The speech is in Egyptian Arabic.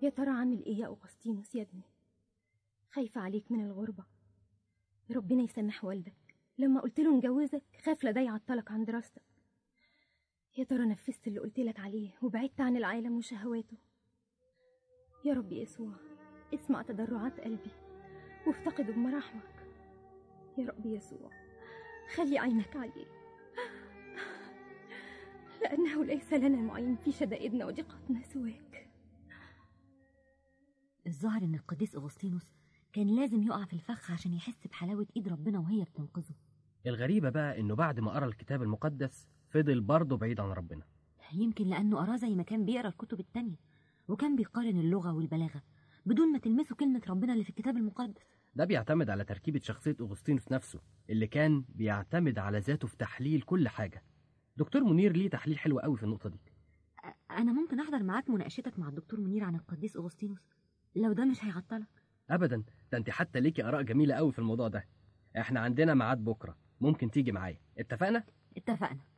يا ترى عامل ايه يا أغسطينوس يا ابني خايفة عليك من الغربة ربنا يسامح والدك لما قلت له نجوزك خاف لا ده يعطلك عن دراستك يا ترى نفذت اللي قلت لك عليه وبعدت عن العالم وشهواته يا رب يسوع اسمع تضرعات قلبي وافتقده بمراحمك يا رب يسوع خلي عينك عليه لأنه ليس لنا معين في شدائدنا وضيقاتنا سواك الظاهر ان القديس اغسطينوس كان لازم يقع في الفخ عشان يحس بحلاوة ايد ربنا وهي بتنقذه الغريبة بقى إنه بعد ما قرأ الكتاب المقدس فضل برضه بعيد عن ربنا يمكن لانه قراه زي ما كان بيقرا الكتب التانية وكان بيقارن اللغة والبلاغة بدون ما تلمسه كلمة ربنا اللي في الكتاب المقدس ده بيعتمد على تركيبة شخصية أغسطينوس نفسه اللي كان بيعتمد على ذاته في تحليل كل حاجة دكتور منير ليه تحليل حلو قوي في النقطة دي أ- انا ممكن احضر معاك مناقشتك مع الدكتور منير عن القديس اغسطينوس لو ده مش هيعطلك أبدا ده أنت حتى ليكي آراء جميلة قوي في الموضوع ده إحنا عندنا ميعاد بكرة ممكن تيجي معايا اتفقنا؟ اتفقنا